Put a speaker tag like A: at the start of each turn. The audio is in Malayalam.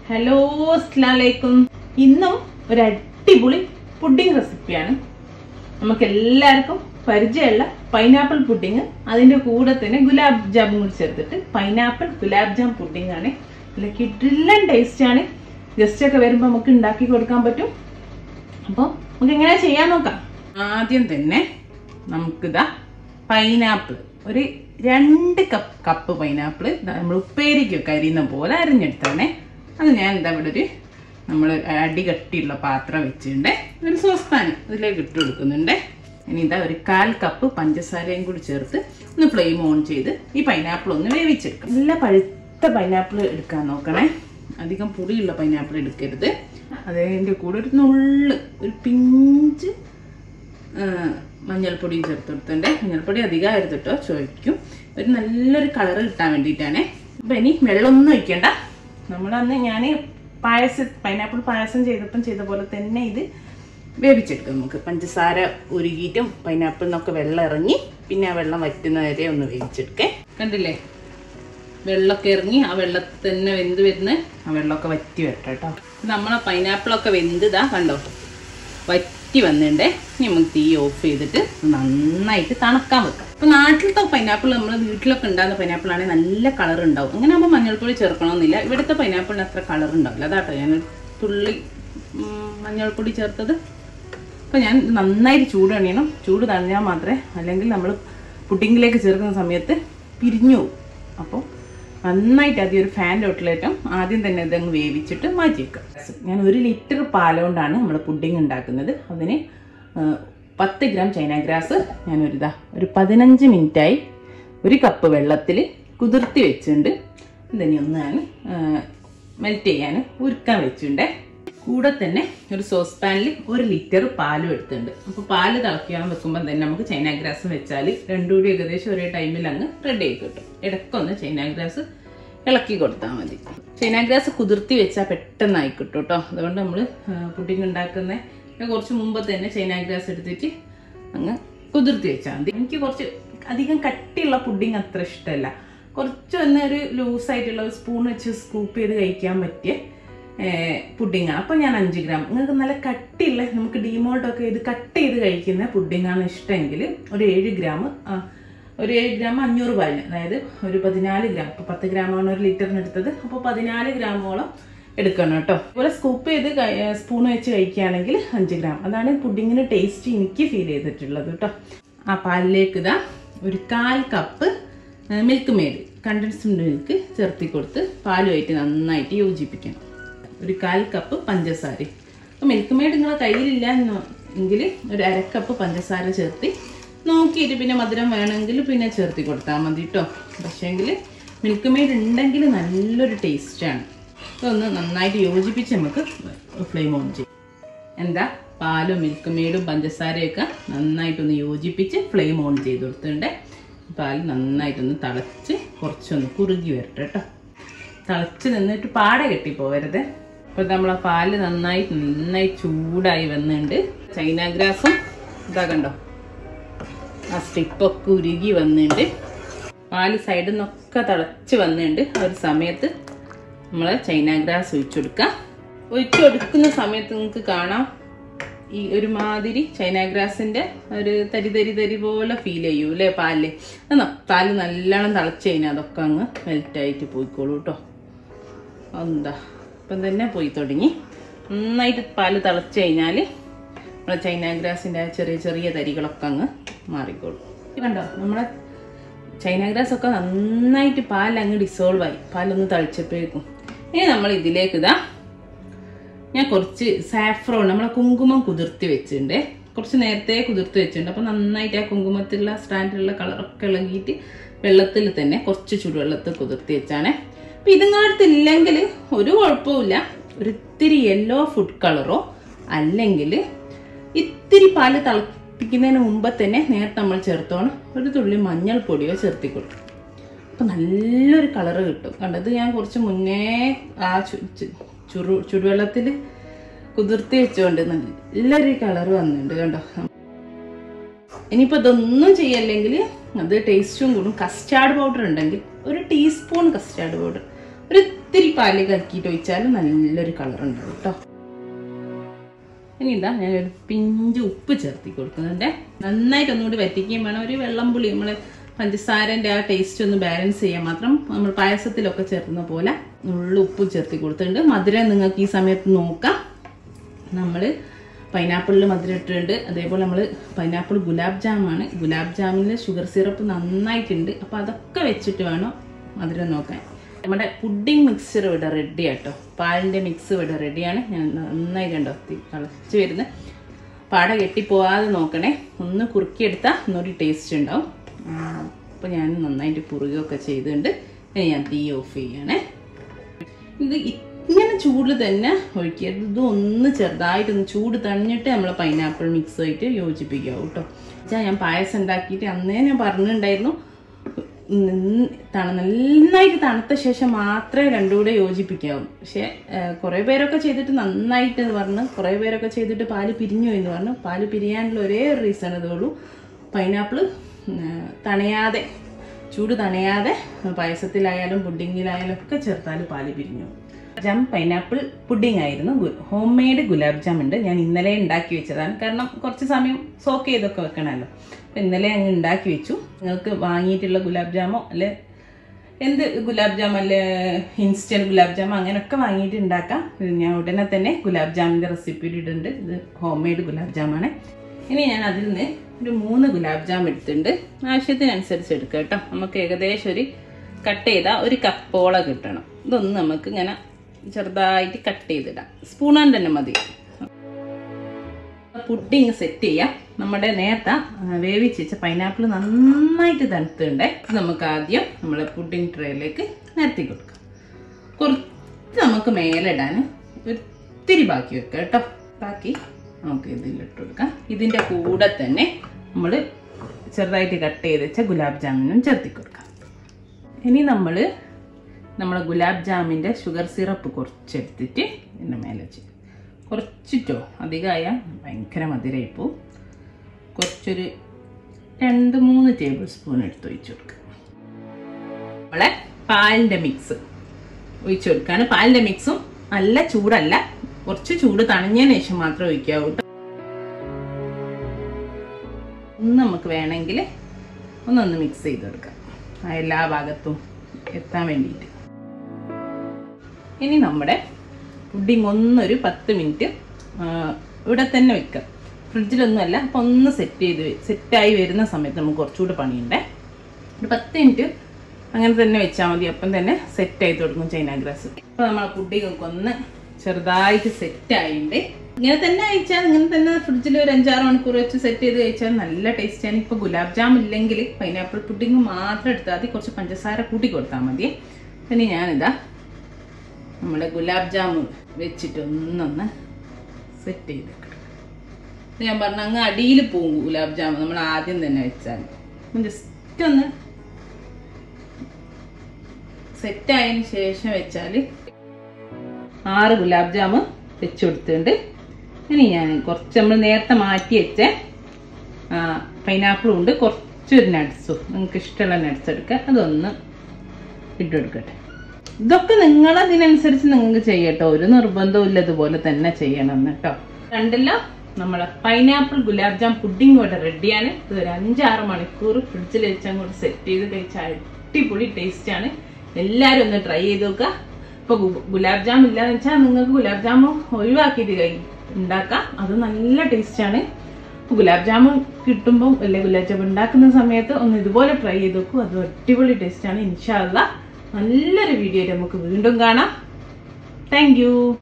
A: ഹലോ അസ്ലാലേക്കും ഇന്നും ഒരു അടിപൊളി പുഡിംഗ് റെസിപ്പിയാണ് നമുക്ക് എല്ലാവർക്കും പരിചയമുള്ള പൈനാപ്പിൾ പുഡിംഗ് അതിന്റെ കൂടെ തന്നെ ഗുലാബ് ജാമും കൂടി ചേർത്തിട്ട് പൈനാപ്പിൾ ഗുലാബ് ജാം പുഡിംഗ് ആണ് നല്ല കിഡില്ലൻ ടേസ്റ്റ് ആണ് ഗസ്റ്റ് ഒക്കെ വരുമ്പോൾ നമുക്ക് ഉണ്ടാക്കി കൊടുക്കാൻ പറ്റും അപ്പോൾ നമുക്ക് എങ്ങനെ ചെയ്യാൻ നോക്കാം ആദ്യം തന്നെ നമുക്കിതാ പൈനാപ്പിൾ ഒരു രണ്ട് കപ്പ് കപ്പ് പൈനാപ്പിൾ നമ്മൾ ഉപ്പേരിക്കൊക്കെ അരിയുന്ന പോലെ അരിഞ്ഞെടുത്താണേ അത് ഞാൻ എന്താ ഇവിടെ ഒരു നമ്മൾ അടി കട്ടിയുള്ള പാത്രം വെച്ചിട്ടുണ്ട് ഒരു സോസ് പാൻ അതിലേക്ക് ഇട്ട് കൊടുക്കുന്നുണ്ട് ഇനി ഇതാ ഒരു കാൽ കപ്പ് പഞ്ചസാരയും കൂടി ചേർത്ത് ഒന്ന് ഫ്ലെയിം ഓൺ ചെയ്ത് ഈ പൈനാപ്പിൾ ഒന്ന് വേവിച്ചെടുക്കണം നല്ല പഴുത്ത പൈനാപ്പിൾ എടുക്കാൻ നോക്കണേ അധികം പുളിയുള്ള പൈനാപ്പിൾ എടുക്കരുത് അതിൻ്റെ കൂടെ ഒരു നുള്ള് ഒരു പിഞ്ച് ആ, മഞ്ഞൾപ്പൊടിയും ചേർത്ത് കൊടുത്തിട്ടുണ്ട് മഞ്ഞൾപ്പൊടി അധികമായിരുന്നു കേട്ടോ ചോദിക്കും ഒരു നല്ലൊരു കളർ കിട്ടാൻ വേണ്ടിയിട്ടാണ് അപ്പം ഇനി വെള്ളമൊന്നും ഒഴിക്കണ്ട നമ്മളന്ന് ഞാൻ പായസം പൈനാപ്പിൾ പായസം ചെയ്തപ്പം ചെയ്ത പോലെ തന്നെ ഇത് വേവിച്ചെടുക്കാം നമുക്ക് പഞ്ചസാര ഉരുകിയിട്ടും പൈനാപ്പിൾ നിന്നൊക്കെ വെള്ളം ഇറങ്ങി പിന്നെ ആ വെള്ളം വറ്റുന്ന വരെ ഒന്ന് വേവിച്ചെടുക്കേ കണ്ടില്ലേ വെള്ളമൊക്കെ ഇറങ്ങി ആ വെള്ളത്തിൽ തന്നെ വെന്ത് വരുന്ന ആ വെള്ളമൊക്കെ വറ്റി വരട്ടെ കേട്ടോ നമ്മളെ പൈനാപ്പിളൊക്കെ വെന്തതാ കണ്ടോ വറ്റി വന്നിട്ടുണ്ടേ ഇനി നമുക്ക് തീ ഓഫ് ചെയ്തിട്ട് നന്നായിട്ട് തണുക്കാൻ വെക്കാം അപ്പൊ നാട്ടിലത്തെ പൈനാപ്പിൾ നമ്മൾ വീട്ടിലൊക്കെ ഉണ്ടാകുന്ന പൈനാപ്പിൾ ആണെങ്കിൽ നല്ല കളർ ഉണ്ടാവും അങ്ങനെ ആകുമ്പോൾ മഞ്ഞൾപ്പൊടി ചേർക്കണമെന്നില്ല ഇവിടുത്തെ പൈനാപ്പിളിന് അത്ര കളർ ഉണ്ടാവില്ല അതാട്ടോ ഞാൻ തുള്ളി ഉം, മഞ്ഞൾപ്പൊടി ചേർത്തത് അപ്പോൾ ഞാൻ ഇത് നന്നായിട്ട് ചൂട് അണിയണം ചൂട് തണിഞ്ഞാൽ മാത്രമേ അല്ലെങ്കിൽ നമ്മൾ പുഡിങ്ങിലേക്ക് ചേർക്കുന്ന സമയത്ത് പിരിഞ്ഞു പോകും അപ്പോൾ നന്നായിട്ട് ആദ്യം ഒരു ഫാൻ ഔട്ട്ലേറ്റം ആദ്യം തന്നെ ഇതങ്ങ് വേവിച്ചിട്ട് മാറ്റി വെക്കുക ഞാൻ ഒരു ലിറ്റർ പാലുകൊണ്ടാണ് നമ്മൾ പുഡിങ് ഉണ്ടാക്കുന്നത് അതിന് ആ, പത്ത് ഗ്രാം ചൈന ഗ്രാസ് ഞാനൊരു ഇതാ ഒരു പതിനഞ്ച് മിനിറ്റായി ഒരു കപ്പ് വെള്ളത്തിൽ കുതിർത്തി വെച്ചിട്ടുണ്ട് ഇതിനി ഒന്ന് ഞാൻ മെൽറ്റ് ചെയ്യാൻ ഉരുക്കാൻ വെച്ചിട്ടുണ്ട് കൂടെ തന്നെ ഒരു സോസ് പാനിൽ ഒരു ലിറ്റർ പാലും എടുത്തിട്ടുണ്ട് അപ്പോൾ പാല് തിളയ്ക്കാൻ വെക്കുമ്പോൾ തന്നെ നമുക്ക് ചൈന ഗ്രാസ് വെച്ചാൽ രണ്ടും കൂടി ഏകദേശം ഒരേ ടൈമിൽ അങ്ങ് റെഡി ആയി കിട്ടും ഇടയ്ക്കൊന്ന് ചൈന ഗ്രാസ് ഇളക്കി കൊടുത്താൽ മതി ചൈന ഗ്രാസ് കുതിർത്തി വെച്ചാൽ പെട്ടെന്നായി കിട്ടും കേട്ടോ അതുകൊണ്ട് നമ്മൾ പുഡിംഗ് ഉണ്ടാക്കുന്ന കുറച്ച് മുമ്പ് തന്നെ ചൈന ഗ്രാസ് എടുത്തിട്ട് അങ്ങ് കുതിർത്തി വെച്ചാൽ മതി എനിക്ക് കുറച്ച് അധികം കട്ടിയുള്ള പുഡിംഗ് അത്ര ഇഷ്ടമല്ല കുറച്ച് തന്നെ ഒരു ലൂസായിട്ടുള്ള ഒരു സ്പൂൺ വെച്ച് സ്കൂപ്പ് ചെയ്ത് കഴിക്കാൻ പറ്റിയ പുഡിങ്ങാണ് അപ്പോൾ ഞാൻ അഞ്ച് ഗ്രാം നിങ്ങൾക്ക് നല്ല കട്ടിയുള്ള നമുക്ക് ഡിമോൾട്ടൊക്കെ ഇത് കട്ട് ചെയ്ത് കഴിക്കുന്ന പുഡിങ്ങാണ് ഇഷ്ടമെങ്കിൽ ഒരു ഏഴ് ഗ്രാം ഒരു ഏഴ് ഗ്രാം അഞ്ഞൂറ് പാലിന് അതായത് ഒരു പതിനാല് ഗ്രാം ഇപ്പോൾ പത്ത് ഗ്രാമാണ് ഒരു ലിറ്ററിന് എടുത്തത് അപ്പോൾ പതിനാല് ഗ്രാമോളം എടുക്കണം കേട്ടോ അതുപോലെ സ്കൂപ്പ് ചെയ്ത് സ്പൂൺ വെച്ച് കഴിക്കുകയാണെങ്കിൽ അഞ്ച് ഗ്രാം അതാണ് പുഡിങ്ങിന് ടേസ്റ്റ് എനിക്ക് ഫീൽ ചെയ്തിട്ടുള്ളത് കേട്ടോ ആ പാലിലേക്ക് ഇതാ ഒരു കാൽ cup milk made condensed milk ചേർത്തി കൊടുത്ത് പാലുമായിട്ട് നന്നായിട്ട് യോജിപ്പിക്കണം ഒരു കാൽ കപ്പ് പഞ്ചസാര അപ്പോൾ മിൽക്ക് മെയ്ഡ് നിങ്ങളെ കയ്യിലില്ല എന്ന് എങ്കിൽ ഒരു അര കപ്പ് പഞ്ചസാര ചേർത്തി നോക്കിയിട്ട് പിന്നെ മധുരം വേണമെങ്കിൽ പിന്നെ ചേർത്തി കൊടുത്താൽ മതി കേട്ടോ പക്ഷേങ്കിൽ മിൽക്ക് മെയ്ഡ് ഉണ്ടെങ്കിൽ നല്ലൊരു ടേസ്റ്റാണ് അതൊന്ന് നന്നായിട്ട് യോജിപ്പിച്ച് നമുക്ക് ഫ്ലെയിം ഓൺ ചെയ്യും എന്താ പാലും മിൽക്ക് മെയ്ഡും പഞ്ചസാരയൊക്കെ നന്നായിട്ടൊന്ന് യോജിപ്പിച്ച് ഫ്ലെയിം ഓൺ ചെയ്ത് കൊടുത്തിട്ടുണ്ട് പാൽ നന്നായിട്ടൊന്ന് തിളച്ച് കുറച്ചൊന്ന് കുറുകി വരട്ടെ കേട്ടോ തിളച്ച് നിന്നിട്ട് പാട കെട്ടി പോവരുത് അപ്പോൾ നമ്മളെ പാല് നന്നായി നന്നായി ചൂടായി വന്നിട്ടുണ്ട് ചൈന ഗ്രാസും ഇതാ കണ്ടോ ആ സ്റ്റിപ്പൊക്കെ ഉരുകി വന്നിട്ടുണ്ട് പാല് സൈഡിൽ നിന്നൊക്കെ തിളച്ച് വന്നിട്ടുണ്ട് ആ ഒരു സമയത്ത് നമ്മൾ ചൈന ഗ്രാസ് ഒഴിച്ചു കൊടുക്കുക ഒഴിച്ചു കൊടുക്കുന്ന സമയത്ത് നിങ്ങൾക്ക് കാണാം ഈ ഒരുമാതിരി ചൈന ഗ്രാസിന്റെ ഒരു തരി തരി തരി പോലെ ഫീൽ ചെയ്യൂ അല്ലേ പാലില് എന്നാ പാല് നല്ലോണം തിളച്ച് കഴിഞ്ഞാൽ അതൊക്കെ അങ്ങ് മെൽറ്റായിട്ട് പോയിക്കോളൂ കേട്ടോ എന്താ ഇപ്പം തന്നെ പോയി തുടങ്ങി നന്നായിട്ട് പാല് തിളച്ച് കഴിഞ്ഞാൽ നമ്മളെ ചൈന ഗ്രാസിൻ്റെ ആ ചെറിയ ചെറിയ തരികളൊക്കെ അങ്ങ് മാറിക്കോളും ഇത് കണ്ടോ നമ്മളെ ചൈന ഗ്രാസ് ഒക്കെ നന്നായിട്ട് പാൽ അങ്ങ് ഡിസോൾവ് ആയി പാലൊന്ന് തളിച്ചപ്പോഴേക്കും ഇനി നമ്മൾ ഇതിലേക്ക് ഇതാ ഞാൻ കുറച്ച് സാഫ്രോൺ നമ്മളെ കുങ്കുമം കുതിർത്തി വെച്ചിട്ടുണ്ട് കുറച്ച് നേരത്തെ കുതിർത്തി വെച്ചിട്ടുണ്ട് അപ്പം നന്നായിട്ട് ആ കുങ്കുമത്തിലുള്ള സ്റ്റാൻഡിലുള്ള കളറൊക്കെ ഇളകിയിട്ട് വെള്ളത്തിൽ തന്നെ കുറച്ച് ചുടുവെള്ളത്തിൽ കുതിർത്തി വെച്ചാണ് അപ്പം ഇതുങ്ങളടുത്ത് ഇല്ലെങ്കിൽ ഒരു കുഴപ്പമില്ല ഒരു ഇത്തിരി യെല്ലോ ഫുഡ് കളറോ അല്ലെങ്കിൽ ഇത്തിരി പാല് തിളപ്പിക്കുന്നതിന് മുമ്പ് തന്നെ നേരത്തെ നമ്മൾ ചേർത്തോണം ഒരു തുള്ളി മഞ്ഞൾപ്പൊടിയോ ചേർത്തി കൊടുക്കും അപ്പം നല്ലൊരു കളറ് കിട്ടും കണ്ടത് ഞാൻ കുറച്ച് മുന്നേ ആ ചു- ചു- ചുറു ചുടുവെള്ളത്തിൽ കുതിർത്തി വെച്ചുകൊണ്ട് നല്ലൊരു കളറ് വന്നിട്ടുണ്ട് കണ്ടോ ഇനിയിപ്പോൾ ഇതൊന്നും ചെയ്യല്ലെങ്കിൽ അത് ടേസ്റ്റും കൂടും കസ്റ്റാർഡ് പൗഡർ ഉണ്ടെങ്കിൽ ഒരു ടീസ്പൂൺ കസ്റ്റാർഡ് പൗഡർ ഒരു ഇത്തിരി പാല് കലക്കിയിട്ട് ഒഴിച്ചാൽ നല്ലൊരു കളർ ഉണ്ടാവും കേട്ടോ ഇനി ഇതാ ഞാനൊരു പിഞ്ച് ഉപ്പ് ചേർത്തി കൊടുക്കുന്നുണ്ട് നന്നായിട്ട് ഒന്നുകൂടി വറ്റിക്കുകയും വേണം ഒരു വെള്ളം പുളി നമ്മൾ പഞ്ചസാരൻ്റെ ആ ടേസ്റ്റ് ഒന്ന് ബാലൻസ് ചെയ്യാൻ മാത്രം നമ്മൾ പായസത്തിലൊക്കെ ചേർക്കുന്ന പോലെ ഉള്ള ഉപ്പ് ചേർത്തി കൊടുത്തിട്ടുണ്ട് മധുരം നിങ്ങൾക്ക് ഈ സമയത്ത് നോക്കാം നമ്മൾ പൈനാപ്പിളിൽ മധുരം ഇട്ടിട്ടുണ്ട് അതേപോലെ നമ്മൾ പൈനാപ്പിൾ ഗുലാബ് ജാമാണ് ഗുലാബ് ജാമിൽ ഷുഗർ സിറപ്പ് നന്നായിട്ടുണ്ട് അപ്പോൾ അതൊക്കെ വെച്ചിട്ട് വേണം മധുരം നോക്കാൻ നമ്മുടെ പുഡിംഗ് മിക്സ്ചർ ഇവിടെ റെഡി ആട്ടോ പാലിൻ്റെ മിക്സ് ഇവിടെ റെഡിയാണ് ഞാൻ നന്നായി കണ്ടോ തി- തിളച്ച് വരുന്നത് പാട കെട്ടിപ്പോവാതെ നോക്കണേ ഒന്ന് കുറുക്കിയെടുത്താൽ ഒന്നുകൂടി ടേസ്റ്റ് ഉണ്ടാവും അപ്പോൾ ഞാൻ നന്നായിട്ട് കുറുകയൊക്കെ ചെയ്തിട്ടുണ്ട് ഇനി ഞാൻ തീ ഓഫ് ചെയ്യണേ ഇത് ഇങ്ങനെ ചൂട് തന്നെ ഒഴിക്കരുത് ഇത് ഒന്ന് ചെറുതായിട്ടൊന്ന് ചൂട് തണിഞ്ഞിട്ട് നമ്മൾ പൈനാപ്പിൾ മിക്സ് ആയിട്ട് യോജിപ്പിക്കുക കേട്ടോ വെച്ചാൽ ഞാൻ പായസം ഉണ്ടാക്കിയിട്ട് അന്നേ ഞാൻ പറഞ്ഞിട്ടുണ്ടായിരുന്നു നിന്ന് തണ നന്നായിട്ട് തണുത്ത ശേഷം മാത്രമേ രണ്ടും കൂടെ യോജിപ്പിക്കാവൂ പക്ഷേ കുറേ പേരൊക്കെ ചെയ്തിട്ട് നന്നായിട്ട് എന്ന് പറഞ്ഞ് കുറേ പേരൊക്കെ ചെയ്തിട്ട് പാല് പിരിഞ്ഞു എന്ന് പറഞ്ഞു പാല് പിരിയാനുള്ള ഒരേ ഒരു റീസൺ ഇതുള്ളൂ പൈനാപ്പിൾ തണയാതെ ചൂട് തണയാതെ പായസത്തിലായാലും പുഡിങ്ങിലായാലും ഒക്കെ ചേർത്താൽ പാല് പിരിഞ്ഞു ജാം പൈനാപ്പിൾ പുഡിംഗ് ആയിരുന്നു ഹോം മെയ്ഡ് ഗുലാബ് ജാം ഉണ്ട് ഞാൻ ഇന്നലെ ഉണ്ടാക്കി വെച്ചതാണ് കാരണം കുറച്ച് സമയം സോക്ക് ചെയ്തൊക്കെ വെക്കണമല്ലോ അപ്പം ഇന്നലെ അങ്ങ് ഉണ്ടാക്കി വെച്ചു നിങ്ങൾക്ക് വാങ്ങിയിട്ടുള്ള ഗുലാബ് ജാമോ അല്ലെ എന്ത് ഗുലാബ് ജാം അല്ലെ ഇൻസ്റ്റൻറ്റ് ഗുലാബ് ജാം അങ്ങനെയൊക്കെ വാങ്ങിയിട്ട് ഉണ്ടാക്കാം ഇത് ഞാൻ ഉടനെ തന്നെ ഗുലാബ് ജാമിൻ്റെ റെസിപ്പി ഇടുന്നുണ്ട് ഇത് ഹോം മെയ്ഡ് ഗുലാബ് ജാമാണ് ഇനി ഞാൻ അതിൽ നിന്ന് ഒരു മൂന്ന് ഗുലാബ് ജാം എടുത്തിട്ടുണ്ട് ആവശ്യത്തിനനുസരിച്ച് എടുക്കുക കേട്ടോ നമുക്ക് ഏകദേശം ഒരു കട്ട് ചെയ്താൽ ഒരു കപ്പോളം കിട്ടണം ഇതൊന്ന് നമുക്ക് ഇങ്ങനെ ചെറുതായിട്ട് കട്ട് ചെയ്തിടാം സ്പൂൺ കൊണ്ട് തന്നെ മതി പുഡിങ് സെറ്റ് ചെയ്യാം നമ്മുടെ നേരത്തെ വേവിച്ച് വെച്ച പൈനാപ്പിൾ നന്നായിട്ട് തണുത്തുണ്ടേ ഇത് നമുക്ക് ആദ്യം നമ്മുടെ പുഡിങ് ട്രേയിലേക്ക് നിരത്തി കൊടുക്കാം കുറച്ച് നമുക്ക് മേലിടാൻ ഒത്തിരി ബാക്കി വെക്കാം കേട്ടോ ബാക്കി നമുക്ക് ഇതിലിട്ട് കൊടുക്കാം ഇതിൻ്റെ കൂടെ തന്നെ നമ്മൾ ചെറുതായിട്ട് കട്ട് ചെയ്ത് വെച്ച ഗുലാബ് ജാമുനും ചേർത്തി കൊടുക്കാം ഇനി നമ്മൾ നമ്മുടെ ഗുലാബ് ജാമിൻ്റെ ഷുഗർ സിറപ്പ് കുറച്ചെടുത്തിട്ട് ഇതിൻ്റെ മേലെ ചെയ്യും കുറച്ചിട്ടോ അധികമായ ഭയങ്കര മധുരമായി പോവും കുറച്ചൊരു രണ്ട് മൂന്ന് ടേബിൾ സ്പൂൺ എടുത്ത് ഒഴിച്ചു കൊടുക്കുക നമ്മളെ പാലിൻ്റെ മിക്സ് ഒഴിച്ചു കൊടുക്കുകയാണ് പാലിൻ്റെ മിക്സും നല്ല ചൂടല്ല കുറച്ച് ചൂട് തണിഞ്ഞതിന് ശേഷം മാത്രം ഒഴിക്കാവൂ കേട്ടോ ഒന്ന് നമുക്ക് വേണമെങ്കിൽ ഒന്നൊന്ന് മിക്സ് ചെയ്ത് കൊടുക്കാം ആ എല്ലാ ഭാഗത്തും എത്താൻ വേണ്ടിയിട്ട് ഇനി നമ്മുടെ പുഡിങ് ഒന്നൊരു പത്ത് മിനിറ്റ് ഇവിടെ തന്നെ വെക്കാം ഫ്രിഡ്ജിലൊന്നുമല്ല അപ്പോൾ ഒന്ന് സെറ്റ് ചെയ്ത് സെറ്റായി വരുന്ന സമയത്ത് നമുക്ക് കുറച്ചുകൂടി പണിയുണ്ടേ ഒരു പത്ത് മിനിറ്റ് അങ്ങനെ തന്നെ വെച്ചാൽ മതി അപ്പം തന്നെ സെറ്റ് ആയി തുടങ്ങും ചൈന ഗ്രാസ് അപ്പോൾ നമ്മളെ പുഡിങ് ഒക്കെ ഒന്ന് ചെറുതായിട്ട് സെറ്റ് ആയിട്ടുണ്ട് ഇങ്ങനെ തന്നെ കഴിച്ചാൽ ഇങ്ങനെ തന്നെ ഫ്രിഡ്ജിൽ ഒരു അഞ്ചാറ് മണിക്കൂർ വെച്ച് സെറ്റ് ചെയ്ത് കഴിച്ചാൽ നല്ല ടേസ്റ്റാണ് ഇപ്പോൾ ഗുലാബ് ജാം ഇല്ലെങ്കിൽ പൈനാപ്പിൾ പുഡിങ് മാത്രം എടുത്താൽ മതി കുറച്ച് പഞ്ചസാര കൂട്ടി കൊടുത്താൽ മതി ഇനി ഞാനിതാ നമ്മുടെ ഗുലാബ് ജാമുൻ വെച്ചിട്ട് ഒന്നൊന്ന് സെറ്റ് ചെയ്ത് വെക്കണം ഇത് ഞാൻ പറഞ്ഞ അങ്ങ് അടിയിൽ പോകും ഗുലാബ് ജാമുൻ നമ്മൾ ആദ്യം തന്നെ വെച്ചാൽ ജസ്റ്റ് ഒന്ന് സെറ്റ് ആയതിനു ശേഷം വെച്ചാൽ ആറ് ഗുലാബ് ജാമുൻ വെച്ച് കൊടുത്തിട്ടുണ്ട് ഇനി ഞാൻ കുറച്ച് നമ്മൾ നേരത്തെ മാറ്റി വെച്ച പൈനാപ്പിളും ഉണ്ട് കുറച്ചൊരു നട്ട്സും നിങ്ങൾക്ക് ഇഷ്ടമുള്ള നട്ട്സ് എടുക്കുക അതൊന്ന് ഇട്ടെടുക്കട്ടെ ഇതൊക്കെ നിങ്ങളതിനനുസരിച്ച് നിങ്ങൾക്ക് ചെയ്യട്ടോ ഒരു നിർബന്ധവും ഇല്ല ഇതുപോലെ തന്നെ ചെയ്യണം കേട്ടോ കണ്ടില്ല നമ്മളെ പൈനാപ്പിൾ ഗുലാബ് ജാം പുഡിംഗ് ഇവിടെ റെഡിയാണ് ഇത് ഒരു അഞ്ചാറ് മണിക്കൂർ ഫ്രിഡ്ജിൽ വെച്ച് അങ്ങോട്ട് സെറ്റ് ചെയ്ത് കഴിച്ചാൽ അടിപൊളി ടേസ്റ്റ് ആണ് എല്ലാവരും ഒന്ന് ട്രൈ ചെയ്ത് നോക്കുക ഇപ്പൊ ഗു- ഗുലാബ് ജാം ഇല്ലാന്ന് വെച്ചാൽ നിങ്ങൾക്ക് ഗുലാബ് ജാമും ഒഴിവാക്കിയിട്ട് കഴിയും ഉണ്ടാക്കാം അത് നല്ല ടേസ്റ്റ് ആണ് ഗുലാബ് ജാമുൻ കിട്ടുമ്പോൾ അല്ലെ ഗുലാബ് ജാമുൻ ഉണ്ടാക്കുന്ന സമയത്ത് ഒന്ന് ഇതുപോലെ ട്രൈ ചെയ്ത് നോക്കൂ അത് അടിപൊളി ടേസ്റ്റ് ആണ് ഇൻഷാല്ല നല്ലൊരു വീഡിയോ നമുക്ക് വീണ്ടും കാണാം താങ്ക്